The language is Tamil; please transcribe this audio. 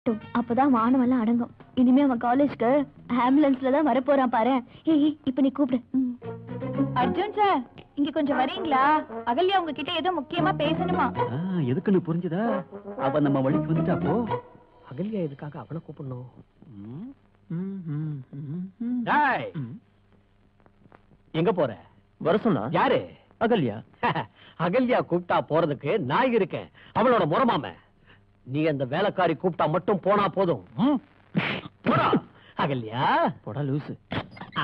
அப்பதான் வானம் எல்லாம் அடங்கும் இனிமே அவன் காலேஜ்க்கு ஆம்புலன்ஸ்ல தான் வரப்போறான் பாரு ஏய் ஏய், இப்ப நீ கூப்பிடு ம். அர்ஜுன் சார் இங்க கொஞ்சம் வரீங்களா அகல்யா உங்ககிட்ட ஏதோ முக்கியமா பேசணுமா ஆ, எதுக்குன்னு புரிஞ்சுதா அவ நம்ம வழிக்கு வந்துட்டா போ அகல்யா எதுக்காக அவளை கூப்பிடணும் டேய், எங்க போற வர சொன்னா யாரு அகல்யா அகல்யா கூப்பிட்டா போறதுக்கு நான் இருக்கேன் அவளோட முறமாம நீ அந்த வேலைக்காரி கூப்பிட்டா மட்டும் போனா போதும் ம்? போடா அகல்யா போடா லூசு ஆ.